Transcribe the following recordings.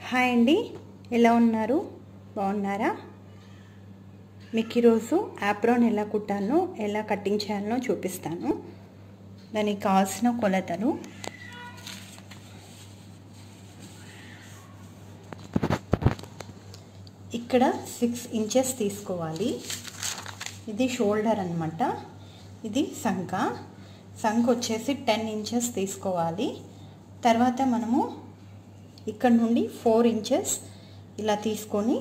hi అండి ఎలా ఉన్నారు బాగున్నారా మీకు ఈరోజు యాప్రోన్ ఎలా కుట్టాలో ఎలా కటింగ్ చేయాలో చూపిస్తాను దానికి కావాల్సిన కొలతలు ఇక్కడ సిక్స్ ఇంచెస్ తీసుకోవాలి ఇది షోల్డర్ అనమాట ఇది సంఖ సంఖ వచ్చేసి టెన్ ఇంచెస్ తీసుకోవాలి తర్వాత మనము ఇక్కడ నుండి ఫోర్ ఇంచెస్ ఇలా తీసుకొని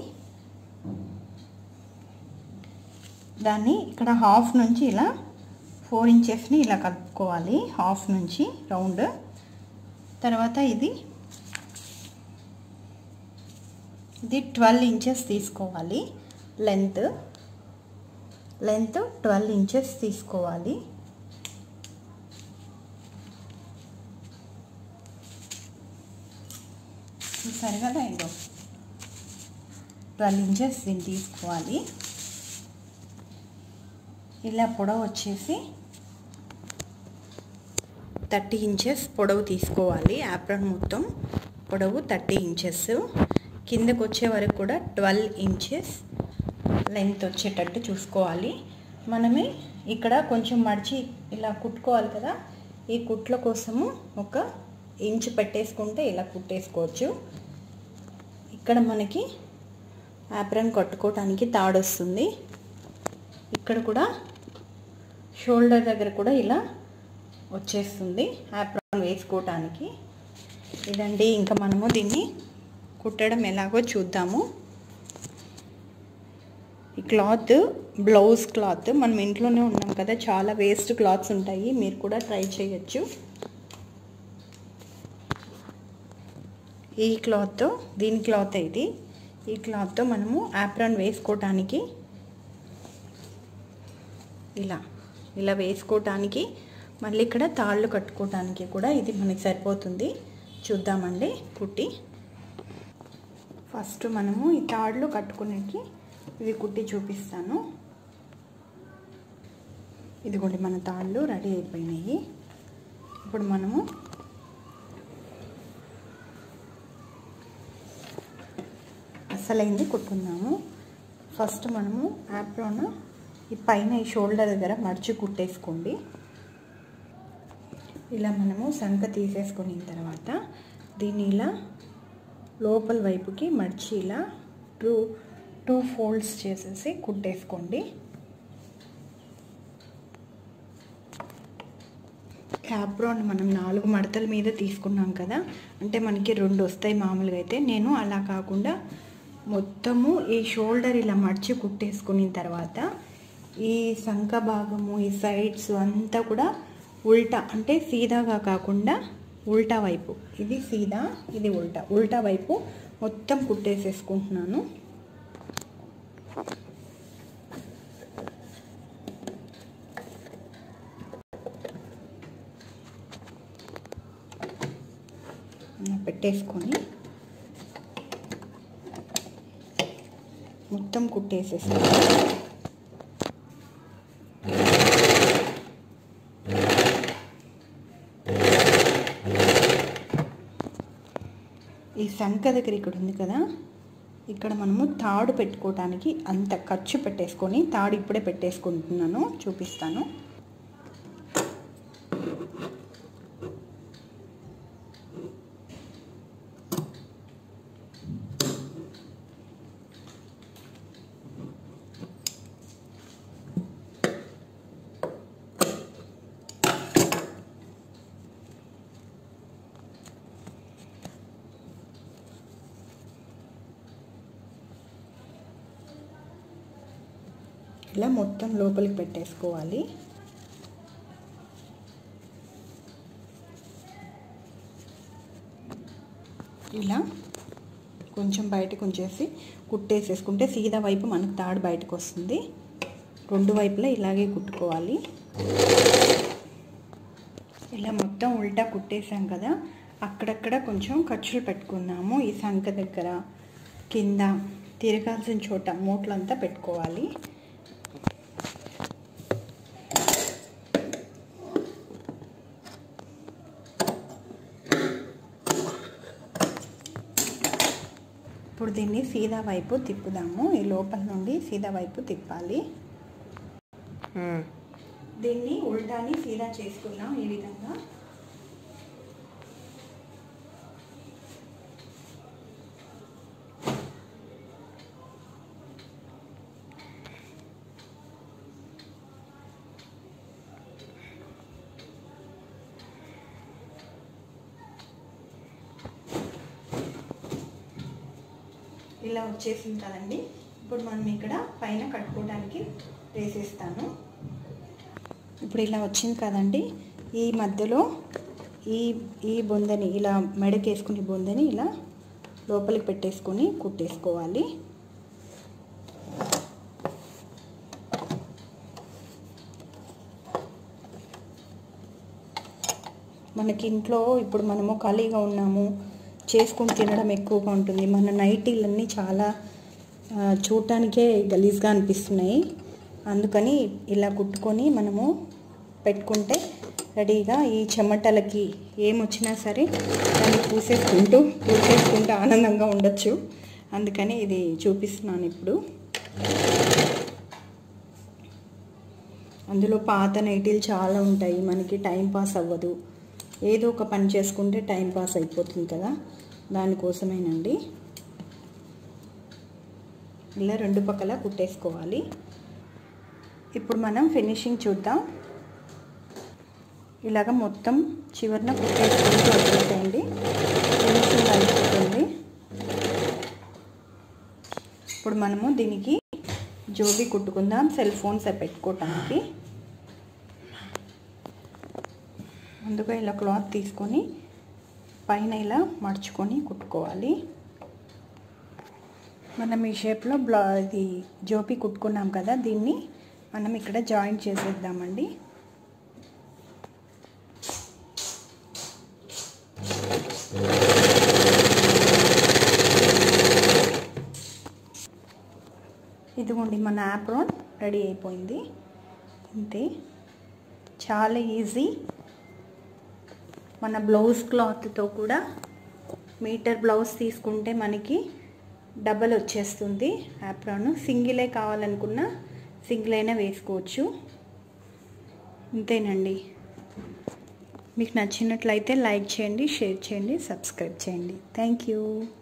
దాన్ని ఇక్కడ హాఫ్ నుంచి ఇలా ఫోర్ ఇంచెస్ని ఇలా కలుపుకోవాలి హాఫ్ నుంచి రౌండ్ తర్వాత ఇది ఇది ట్వెల్వ్ ఇంచెస్ తీసుకోవాలి లెంత్ లెంత్ ట్వెల్వ్ ఇంచెస్ తీసుకోవాలి చూసారు కదా ఇదో ట్వెల్వ్ ఇంచెస్ దీన్ని తీసుకోవాలి ఇలా పొడవు వచ్చేసి థర్టీ ఇంచెస్ పొడవు తీసుకోవాలి యాప్రన్ మొత్తం పొడవు థర్టీ ఇంచెస్ కిందకు వచ్చే వరకు కూడా ట్వెల్వ్ ఇంచెస్ లెంత్ వచ్చేటట్టు చూసుకోవాలి మనమే ఇక్కడ కొంచెం మడిచి ఇలా కుట్టుకోవాలి కదా ఈ కుట్ల కోసము ఒక ఇంచ్ పెట్టేసుకుంటే ఇలా కుట్టేసుకోవచ్చు ఇక్కడ మనకి యాప్రన్ కట్టుకోవటానికి తాడొస్తుంది ఇక్కడ కూడా షోల్డర్ దగ్గర కూడా ఇలా వచ్చేస్తుంది యాప్రాన్ వేసుకోవటానికి ఇదండి ఇంకా మనము దీన్ని కుట్టడం ఎలాగో చూద్దాము ఈ క్లాత్ బ్లౌజ్ క్లాత్ మనం ఇంట్లోనే ఉన్నాం కదా చాలా వేస్ట్ క్లాత్స్ ఉంటాయి మీరు కూడా ట్రై చేయొచ్చు ఈ క్లాత్ దీని క్లాత్ ఇది ఈ క్లాత్తో మనము యాప్రాన్ వేసుకోవటానికి ఇలా ఇలా వేసుకోవటానికి మళ్ళీ ఇక్కడ తాళ్ళు కట్టుకోవటానికి కూడా ఇది మనకి సరిపోతుంది చూద్దామండి కుట్టి ఫస్ట్ మనము ఈ తాళ్ళు కట్టుకునేకి ఇవి కుట్టి చూపిస్తాను ఇదిగోండి మన తాళ్ళు రెడీ అయిపోయినాయి ఇప్పుడు మనము అసలైంది కుట్టుకుందాము ఫస్ట్ మనము యాప్లోన ఈ పైన ఈ షోల్డర్ దగ్గర మడిచి కుట్టేసుకోండి ఇలా మనము సంక తీసేసుకున్న తర్వాత దీన్ని ఇలా లోపల వైపుకి మడిచి ఇలా టూ టూ ఫోల్డ్స్ చేసేసి కుట్టేసుకోండి క్యాప్రాన్ మనం నాలుగు మడతల మీద తీసుకున్నాం కదా అంటే మనకి రెండు వస్తాయి మామూలుగా అయితే నేను అలా కాకుండా మొత్తము ఈ షోల్డర్ ఇలా మడిచి కుట్టేసుకున్న తర్వాత ఈ సంఖ భాగము ఈ సైడ్స్ అంతా కూడా ఉల్టా అంటే సీదాగా కాకుండా ఉల్టా వైపు ఇది సీదా ఇది ఉల్టా ఉల్టా వైపు మొత్తం కుట్టేసేసుకుంటున్నాను పెట్టేసుకొని మొత్తం కుట్టేసేసుకోండి ఈ సంఖ దగ్గర ఇక్కడ ఉంది కదా ఇక్కడ మనము తాడు పెట్టుకోవటానికి అంత ఖర్చు పెట్టేసుకొని తాడు ఇప్పుడే పెట్టేసుకుంటున్నాను చూపిస్తాను ఇలా మొత్తం లోపలికి పెట్టేసుకోవాలి ఇలా కొంచెం బయటకు ఉంచేసి కుట్టేసేసుకుంటే సీదా వైపు మనకు తాడు బయటకు వస్తుంది రెండు వైపులా ఇలాగే కుట్టుకోవాలి ఇలా మొత్తం ఉల్టా కుట్టేసాం కదా అక్కడక్కడ కొంచెం ఖర్చులు పెట్టుకుందాము ఈ సంఖ దగ్గర కింద తిరగాల్సిన చోట మూట్లంతా పెట్టుకోవాలి ఇప్పుడు దీన్ని సీదా వైపు తిప్పుదాము ఈ లోపల నుండి సీదా వైపు తిప్పాలి దీన్ని ఉల్టాని సీదా చేసుకున్నాం ఈ విధంగా ఇలా వచ్చేసింది కదండి ఇప్పుడు మనం ఇక్కడ పైన కట్టుకోవడానికి వేసేస్తాను ఇప్పుడు ఇలా వచ్చింది కదండి ఈ మధ్యలో ఈ ఈ బొందని ఇలా మెడకేసుకుని బొందని ఇలా లోపలికి పెట్టేసుకొని కుట్టేసుకోవాలి మనకి ఇంట్లో ఇప్పుడు మనము ఖాళీగా ఉన్నాము చేసుకుని తినడం ఎక్కువగా ఉంటుంది మన నైటీలన్నీ చాలా చూడటానికే గలీజ్గా అనిపిస్తున్నాయి అందుకని ఇలా కుట్టుకొని మనము పెట్టుకుంటే రెడీగా ఈ చెమటలకి ఏమొచ్చినా సరే దాన్ని పూసేసుకుంటూ పూసేసుకుంటూ ఆనందంగా ఉండొచ్చు అందుకని ఇది చూపిస్తున్నాను ఇప్పుడు అందులో పాత నైటీలు చాలా ఉంటాయి మనకి టైం పాస్ అవ్వదు ఏదో ఒక పని చేసుకుంటే టైం పాస్ అయిపోతుంది కదా దానికోసమేనండి ఇలా రెండు పక్కల కుట్టేసుకోవాలి ఇప్పుడు మనం ఫినిషింగ్ చూద్దాం ఇలాగ మొత్తం చివరిన కుట్టేసుకుంటూ వచ్చేసేయండి ఫినిషింగ్ అయిపోతుంది ఇప్పుడు మనము దీనికి జోబీ కుట్టుకుందాం సెల్ ఫోన్స్ పెట్టుకోవటానికి ముందుగా ఇలా క్లాత్ తీసుకొని పైన ఇలా మడుచుకొని కుట్టుకోవాలి మనం ఈ షేప్లో బ్లా ఇది జోపి కుట్టుకున్నాం కదా దీన్ని మనం ఇక్కడ జాయింట్ చేసేద్దామండి ఇదిగోండి మన యాప్రోన్ రెడీ అయిపోయింది అంతే చాలా ఈజీ మన బ్లౌజ్ క్లాత్తో కూడా మీటర్ బ్లౌజ్ తీసుకుంటే మనకి డబల్ వచ్చేస్తుంది యాప్రాన్ సింగిలే కావాలనుకున్నా సింగిల్ అయినా వేసుకోవచ్చు అంతేనండి మీకు నచ్చినట్లయితే లైక్ చేయండి షేర్ చేయండి సబ్స్క్రైబ్ చేయండి థ్యాంక్ యూ